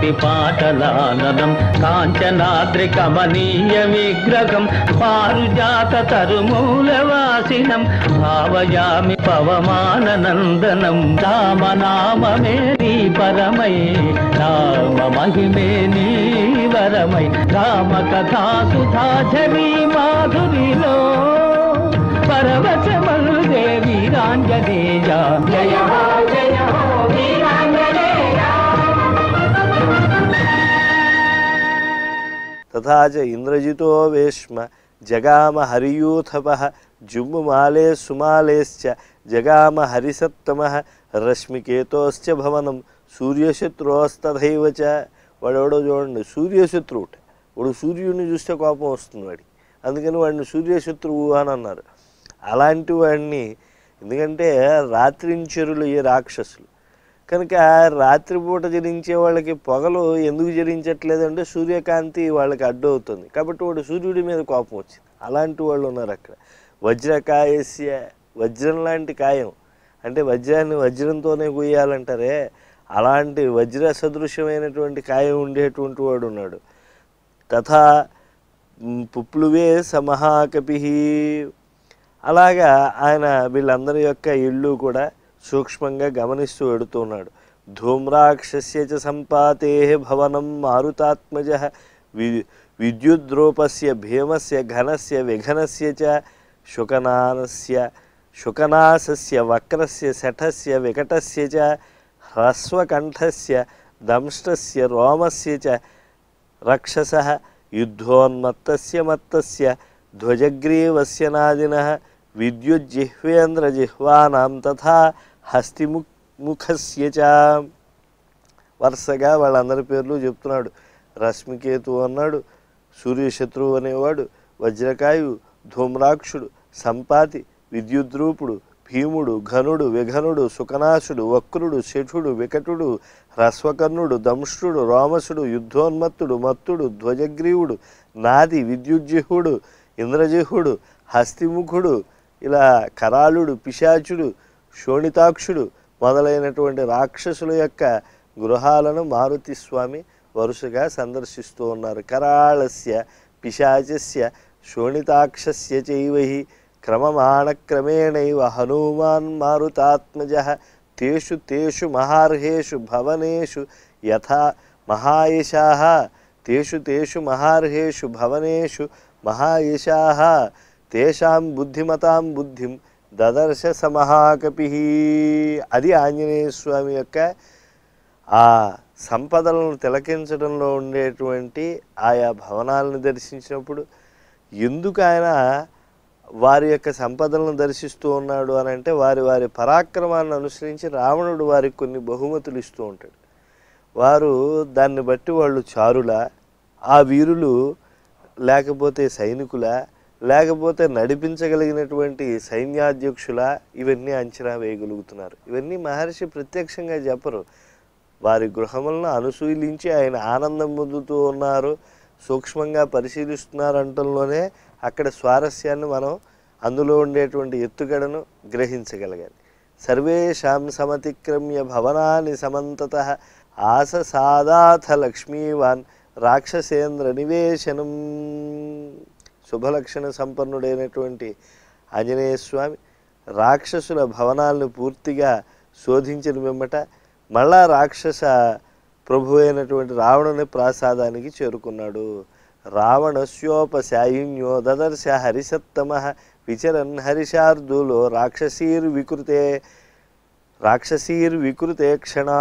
కోటి పాటలాననం కాంచనాద్రి కమనీయ విగ్రహం పారుజాత తరుమూలవాసినం భావయామి పవమాననందనం రామనామమే నీ పరమై రామ మహిమే నీ వరమై రామ కథా సుధా ఝరీ మాధురిలో పరవశమల్దే వీరాంజనేయ జయ హో జయ హో వీరాంజనేయ తథా చ ఇంద్రజితో వేష్మ జగామ హరియూథప జుమ్ముమాలే సుమాలేశ్చ జగామ హరిసత్తమ రశ్మికేతోశ్చ భవనం సూర్యశత్రోస్తథైవ చ వాడెవడో చూడండి సూర్యశత్రువుట వాడు సూర్యుడిని చూస్తే కోపం వస్తుంది వాడికి అందుకని వాడిని సూర్యశత్రువు అని అన్నారు అలాంటి వాడిని ఎందుకంటే రాత్రించరులు ఈ రాక్షసులు కనుక రాత్రిపూట జరించే వాళ్ళకి పొగలు ఎందుకు జరించట్లేదంటే సూర్యకాంతి వాళ్ళకి అడ్డు అవుతుంది కాబట్టి వాడు సూర్యుడి మీద కోపం వచ్చింది అలాంటి వాళ్ళు ఉన్నారు అక్కడ వజ్రకాయస్య వజ్రం లాంటి కాయం అంటే వజ్రాన్ని వజ్రంతోనే కొయ్యాలంటారే అలాంటి వజ్ర సదృశ్యమైనటువంటి కాయం ఉండేటువంటి వాడు ఉన్నాడు తథా మ్, పుప్లువే సమహాకపి అలాగా ఆయన వీళ్ళందరి యొక్క ఇళ్ళు కూడా సూక్ష్మంగా గమనిస్తూ వెడుతున్నాడు ధూమ్రాక్షస్య చ సంపాతే భవనం మారుతాత్మజ వి విద్యుద్రూపస్య భీమస్య ఘనస్య విఘనస్య చ శుకనానస్య శుకనాసస్య వక్రస్య శఠస్య వికటస్య చ హ్రస్వకంఠస్య దంష్టస్య రోమస్య చ రక్షస యుద్ధోన్మత్తస్య మత్తస్య ధ్వజగ్రీవస్య నాదినః విద్యుజ్జిహ్వేంద్రజిహ్వానాం తథా హస్తిముఖ ముఖస్య చ వరుసగా వాళ్ళందరి పేర్లు చెప్తున్నాడు రశ్మికేతు అన్నాడు సూర్యశత్రువు అనేవాడు వజ్రకాయు ధూమ్రాక్షుడు సంపాతి విద్యుద్రూపుడు భీముడు ఘనుడు విఘనుడు సుకనాశుడు వక్రుడు శఠుడు వికటుడు హ్రస్వకర్ణుడు దంష్టుడు రోమసుడు యుద్ధోన్మత్తుడు మత్తుడు ధ్వజగ్రీవుడు నాది విద్యుజ్జిహుడు ఇంద్రజిహుడు హస్తిముఖుడు ఇలా కరాళుడు పిశాచుడు శోణితాక్షుడు మొదలైనటువంటి రాక్షసుల యొక్క గృహాలను మారుతి స్వామి వరుసగా సందర్శిస్తూ ఉన్నారు కరాళస్య పిశాచస్య శోణితాక్షస్య చైవహి క్రమమాణక్రమేణైవ హనుమాన్ మారుతాత్మజ తేషు తేషు మహార్హేషు భవనేషు యథా మహాయశాః తేషు తేషు మహార్హేషు భవనేషు మహాయశాః తేషాం బుద్ధిమతాం బుద్ధిం దదర్శ సమహాకపి అది ఆంజనేయ స్వామి యొక్క ఆ సంపదలను తిలకించడంలో ఉండేటువంటి ఆయా భవనాలను దర్శించినప్పుడు ఎందుకు ఆయన వారి యొక్క సంపదలను దర్శిస్తూ ఉన్నాడు అని అంటే వారి వారి పరాక్రమాన్ని అనుసరించి రావణుడు వారికి కొన్ని బహుమతులు ఇస్తూ ఉంటాడు వారు దాన్ని బట్టి వాళ్ళు చారుల ఆ వీరులు లేకపోతే సైనికుల లేకపోతే నడిపించగలిగినటువంటి సైన్యాధ్యక్షుల ఇవన్నీ అంచనా వేయగలుగుతున్నారు ఇవన్నీ మహర్షి ప్రత్యక్షంగా చెప్పరు వారి గృహములను అనుశీలించి ఆయన ఆనందం పొందుతూ ఉన్నారు సూక్ష్మంగా పరిశీలిస్తున్నారు అంటంలోనే అక్కడ స్వారస్యాన్ని మనం అందులో ఉండేటువంటి ఎత్తుగడను గ్రహించగలగాలి సర్వేషాం సమతిక్రమ్య భవనాన్ని సమంతత ఆస సాదాథ లక్ష్మీవాన్ రాక్షసేంద్ర నివేశనం శుభలక్షణ సంపన్నుడైనటువంటి ఆంజనేయ స్వామి రాక్షసుల భవనాలను పూర్తిగా శోధించిన వెంబట మళ్ళా రాక్షస ప్రభు అయినటువంటి రావణుని ప్రాసాదానికి చేరుకున్నాడు రావణస్యోపశాయిన్యో దదర్శ హరిసత్తమ విచరన్ హరిశార్దులో రాక్షసీర్ వికృతే రాక్షసీర్ వికృతే క్షణా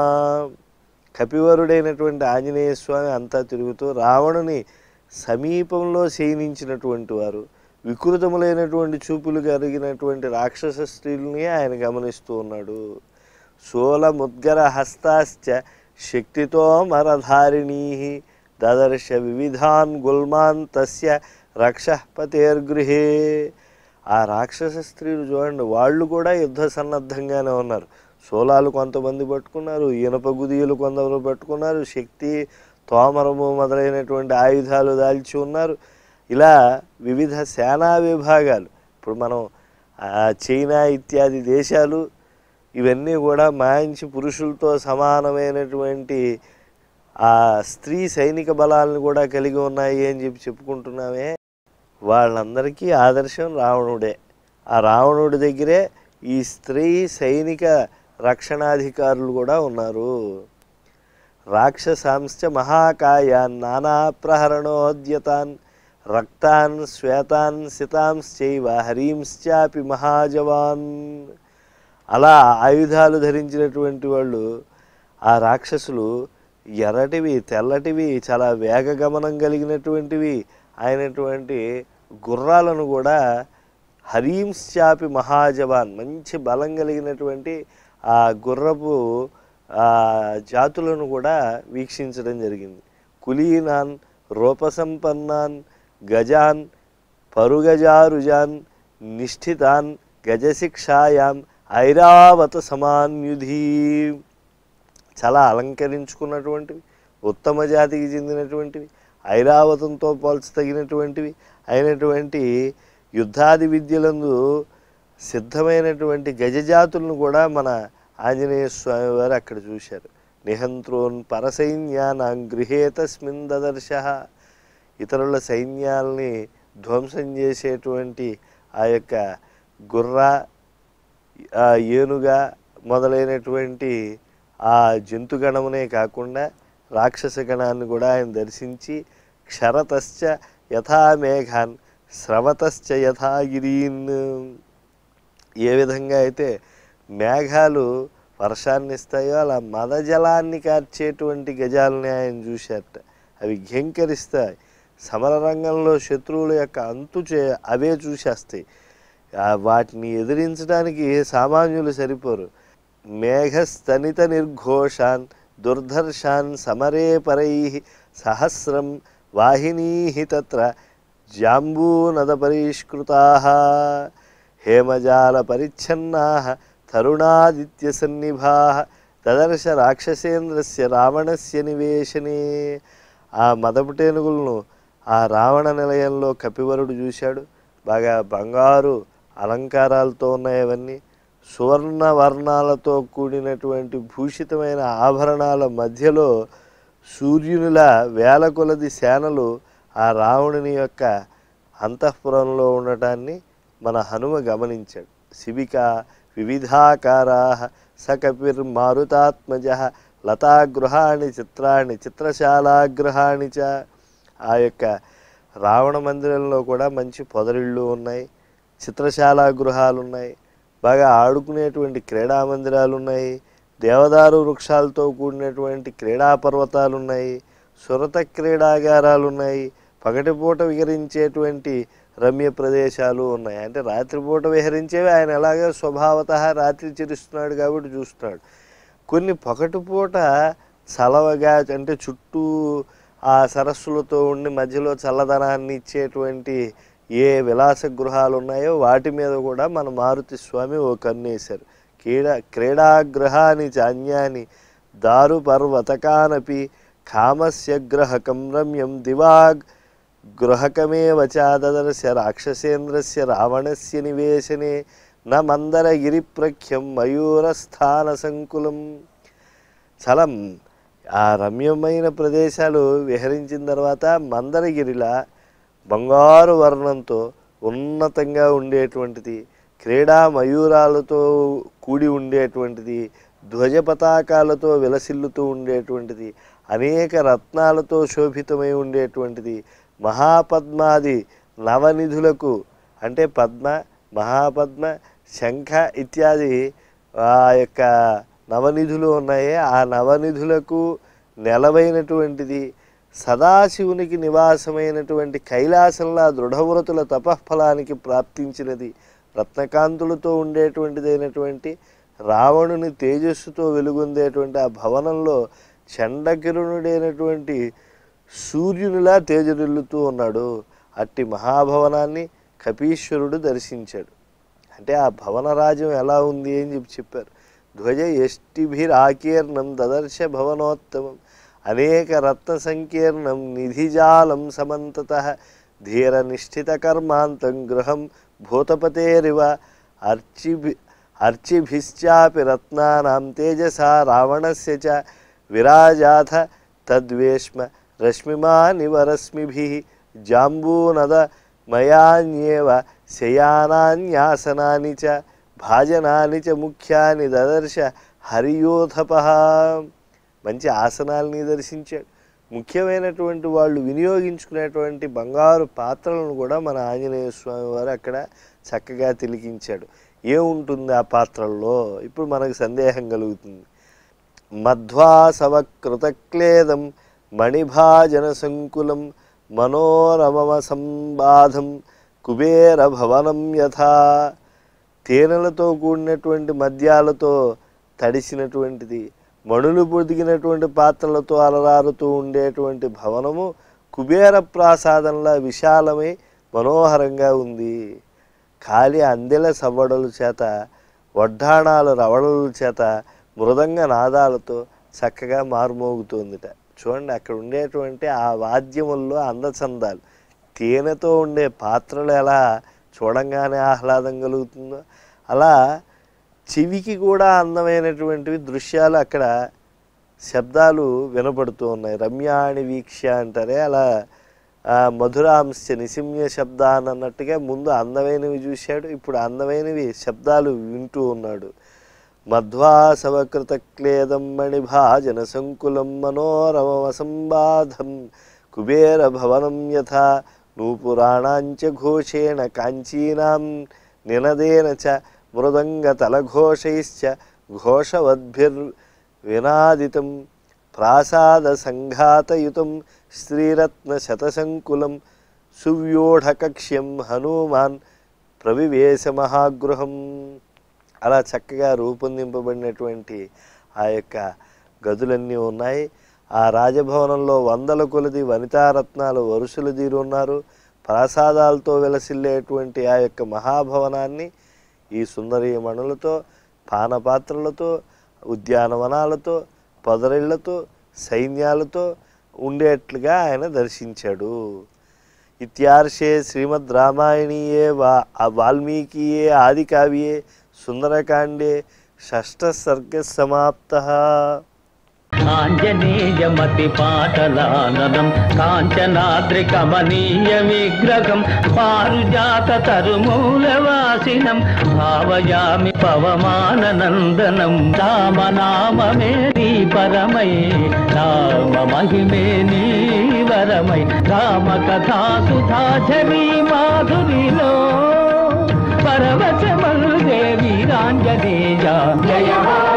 కపివరుడైనటువంటి ఆంజనేయ స్వామి అంతా తిరుగుతూ రావణుని సమీపంలో శయనించినటువంటి వారు వికృతములైనటువంటి చూపులు కలిగినటువంటి రాక్షస స్త్రీలని ఆయన గమనిస్తూ ఉన్నాడు శూలముద్గర హస్తాశ్చ శక్తితో మరధారిణీ దదర్శ వివిధాన్ గుల్మాన్ తస్య రక్ష పతేర్గృహే ఆ రాక్షస స్త్రీలు చూడండి వాళ్ళు కూడా యుద్ధ సన్నద్ధంగానే ఉన్నారు శూలాలు కొంతమంది పట్టుకున్నారు ఇనప గుదియలు కొందరు పట్టుకున్నారు శక్తి తోమరము మొదలైనటువంటి ఆయుధాలు దాల్చి ఉన్నారు ఇలా వివిధ సేనా విభాగాలు ఇప్పుడు మనం ఆ, చైనా ఇత్యాది దేశాలు ఇవన్నీ కూడా మంచి పురుషులతో సమానమైనటువంటి ఆ స్త్రీ సైనిక బలాలను కూడా కలిగి ఉన్నాయి అని చెప్పి చెప్పుకుంటున్నామే వాళ్ళందరికీ ఆదర్శం రావణుడే ఆ రావణుడి దగ్గరే ఈ స్త్రీ సైనిక రక్షణాధికారులు కూడా ఉన్నారు రాక్షసాంశ్చ మహాకాయాన్ నానాప్రహరణోద్యతాన్ రక్తాన్ శ్వేతాన్ సితాంశ్చైవ హరీంశ్చాపి మహాజవాన్ అలా ఆయుధాలు ధరించినటువంటి వాళ్ళు ఆ రాక్షసులు ఎర్రటివి తెల్లటివి చాలా వేగగమనం కలిగినటువంటివి అయినటువంటి గుర్రాలను కూడా హరీంశ్చాపి మహాజవాన్ మంచి బలం కలిగినటువంటి ఆ గుర్రపు ఆ జాతులను కూడా వీక్షించడం జరిగింది కులీనాన్ రూపసంపన్నాన్ గజాన్ పరుగజారుజాన్ నిష్ఠితాన్ గజశిక్షాయాం ఐరావత సమాన్యుధి చాలా అలంకరించుకున్నటువంటివి ఉత్తమ జాతికి చెందినటువంటివి ఐరావతంతో పోల్చదగినటువంటివి అయినటువంటి యుద్ధాది విద్యలందు సిద్ధమైనటువంటి గజజాతులను కూడా మన ఆంజనేయ స్వామి వారు అక్కడ చూశారు నిహంత్రోన్ పరసైన్యానాం గృహే తస్మిన్ దదర్శ ఇతరుల సైన్యాల్ని ధ్వంసం చేసేటువంటి ఆ యొక్క గుర్ర ఆ ఏనుగ మొదలైనటువంటి ఆ జంతుగణమునే కాకుండా రాక్షస గణాన్ని కూడా ఆయన దర్శించి క్షరతశ్చ యథా మేఘాన్ స్రవతశ్చ యథా గిరీన్ ఏ విధంగా అయితే మేఘాలు వర్షాన్ని ఇస్తాయో అలా మదజలాన్ని కార్చేటువంటి గజాలని ఆయన చూశారట అవి ఘంకరిస్తాయి సమర రంగంలో శత్రువుల యొక్క అంతు చే అవే చూసేస్తాయి ఆ వాటిని ఎదిరించడానికి సామాన్యులు సరిపోరు మేఘస్తనిత నిర్ఘోషాన్ దుర్ధర్షాన్ సమరే పరై సహస్రం వాహినీ తత్ర జాంబూనద పరిష్కృతా హేమజాల పరిచ్ఛన్నా తరుణాదిత్య సన్నిభా తదర్శ రాక్షసేంద్రస్య రావణస్య నివేశనే ఆ మదపుటేనుగులను ఆ రావణ నిలయంలో కపివరుడు చూశాడు బాగా బంగారు అలంకారాలతో ఉన్నాయి అవన్నీ సువర్ణ వర్ణాలతో కూడినటువంటి భూషితమైన ఆభరణాల మధ్యలో సూర్యునిలా వేల కొలది సేనలు ఆ రావణుని యొక్క అంతఃపురంలో ఉండటాన్ని మన హనుమ గమనించాడు శిబిక వివిధాకారా సకపిర్మారుతాత్మజ లతాగృహాణి చిత్రాణి చిత్రశాలాగృహాణి చ ఆ యొక్క రావణ మందిరంలో కూడా మంచి పొదరిళ్ళు ఉన్నాయి చిత్రశాలా గృహాలు ఉన్నాయి బాగా ఆడుకునేటువంటి క్రీడా మందిరాలు ఉన్నాయి దేవదారు వృక్షాలతో కూడినటువంటి క్రీడా పర్వతాలు ఉన్నాయి సురత క్రీడాగారాలు ఉన్నాయి పగటిపూట విహరించేటువంటి రమ్య ప్రదేశాలు ఉన్నాయి అంటే రాత్రిపూట విహరించేవి ఆయన ఎలాగో స్వభావత రాత్రి చిరుస్తున్నాడు కాబట్టి చూస్తున్నాడు కొన్ని పగటిపూట చలవగా అంటే చుట్టూ ఆ సరస్సులతో ఉండి మధ్యలో చల్లదనాన్ని ఇచ్చేటువంటి ఏ విలాస గృహాలు ఉన్నాయో వాటి మీద కూడా మన మారుతి స్వామి ఓ కన్నేశారు క్రీడా క్రీడాగృహాని చాన్యాని దారు పర్వతకానపి కామస్య గ్రహకం రమ్యం దివాగ్ గృహకమేవ చాదదర్శ రాక్షసేంద్రస్య రావణస్య నివేశనే న మందరగిరిప్రఖ్యం మయూరస్థాన సంకులం చాలా ఆ రమ్యమైన ప్రదేశాలు విహరించిన తర్వాత మందరగిరిలా బంగారు వర్ణంతో ఉన్నతంగా ఉండేటువంటిది క్రీడా మయూరాలతో కూడి ఉండేటువంటిది ధ్వజ పతాకాలతో విలసిల్లుతూ ఉండేటువంటిది అనేక రత్నాలతో శోభితమై ఉండేటువంటిది మహాపద్మాది నవనిధులకు అంటే పద్మ మహాపద్మ శంఖ ఇత్యాది ఆ యొక్క నవనిధులు ఉన్నాయి ఆ నవనిధులకు నెలవైనటువంటిది సదాశివునికి నివాసమైనటువంటి కైలాసంలా దృఢవ్రతుల తపఃఫలానికి ప్రాప్తించినది రత్నకాంతులతో ఉండేటువంటిదైనటువంటి రావణుని తేజస్సుతో వెలుగొందేటువంటి ఆ భవనంలో చండకిరుణుడైనటువంటి సూర్యునిలా తేజరిల్లుతూ ఉన్నాడు అట్టి మహాభవనాన్ని కపీశ్వరుడు దర్శించాడు అంటే ఆ భవనరాజ్యం ఎలా ఉంది అని చెప్పి చెప్పారు ధ్వజ ఎష్టిభిరాకీర్ణం దదర్శ భవనోత్తమం అనేక రత్న సంకీర్ణం నిధిజాలం సమంతత ధీర నిష్ఠిత కర్మాంతం గృహం భూతపతేరివ అర్చిభి అర్చిభిశ్చాపి రత్నానాం తేజసా రావణస్య చ విరాజాథ తద్వేష్మ రశ్మిమానివరశ్మిభి జాంబూనద మయాన్యేవ శయానాన్యాసనాని చ భాజనాని చ ముఖ్యాని దదర్శ హరియోధప మంచి ఆసనాల్ని దర్శించాడు ముఖ్యమైనటువంటి వాళ్ళు వినియోగించుకునేటువంటి బంగారు పాత్రలను కూడా మన ఆంజనేయ స్వామి వారు అక్కడ చక్కగా తిలికించాడు ఏముంటుంది ఆ పాత్రల్లో ఇప్పుడు మనకు సందేహం కలుగుతుంది మధ్వాసవకృతక్లేదం మణిభాజన సంకులం మనోరమమ సంబాధం కుబేర భవనం యథా తేనెలతో కూడినటువంటి మద్యాలతో తడిసినటువంటిది మణులు పొదిగినటువంటి పాత్రలతో అలరారుతూ ఉండేటువంటి భవనము కుబేర ప్రాసాదంలా విశాలమై మనోహరంగా ఉంది ఖాళీ అందెల సవ్వడల చేత వడ్డాణాల రవడల చేత మృదంగ నాదాలతో చక్కగా మారుమోగుతోందిట చూడండి అక్కడ ఉండేటువంటి ఆ వాద్యముల్లో అందచందాలు తేనెతో ఉండే పాత్రలు ఎలా చూడంగానే ఆహ్లాదం కలుగుతుందో అలా చెవికి కూడా అందమైనటువంటివి దృశ్యాలు అక్కడ శబ్దాలు వినపడుతూ ఉన్నాయి రమ్యాణి వీక్ష అంటారే అలా ఆ, మధురాంశ నిశమ్య శబ్దాన్ని అన్నట్టుగా ముందు అందమైనవి చూశాడు ఇప్పుడు అందమైనవి శబ్దాలు వింటూ ఉన్నాడు మధ్వాసవకృతక్లేదం మణిభాజన సంకులం మనోరమ సంబాధం కుబేర భవనం యథా నూపురాణాంచ ఘోషేణ కాంచీనాం నినదేన చ మృదంగతలఘోషైశ్చ ఘోషవద్భిర్ వినాదితం ప్రాసాద సంఘాతయుతం శ్రీరత్నశతసంకులం సువ్యూఢకక్ష్యం హనుమాన్ ప్రవివేశ మహాగృహం అలా చక్కగా రూపొందింపబడినటువంటి ఆ యొక్క గదులన్నీ ఉన్నాయి ఆ రాజభవనంలో వందల కొలది వనితారత్నాలు వరుసలు తీరు ఉన్నారు ప్రాసాదాలతో వెలసిల్లేటువంటి ఆ యొక్క మహాభవనాన్ని ఈ సుందరీమణులతో పానపాత్రలతో ఉద్యానవనాలతో పొదరిళ్లతో సైన్యాలతో ఉండేట్లుగా ఆయన దర్శించాడు ఇత్యార్షే శ్రీమద్ రామాయణీయే వా వాల్మీకియే ఆదికావ్యే సుందరకాండే షష్ఠ సర్గ సమాప్త ఆంజనేయమతి పాటలాననం కాంచనాద్రి కమనీయ విగ్రహం పారుజాత తరుమూలవాసినం భావయామి పవమాననందనం రామనామమే నీ పరమై రామ మహిమే నీ వరమై రామ కథా సుధా ఝరీ మాధురిలో పరవశమల్దే వీరాంజనేయ జయ హో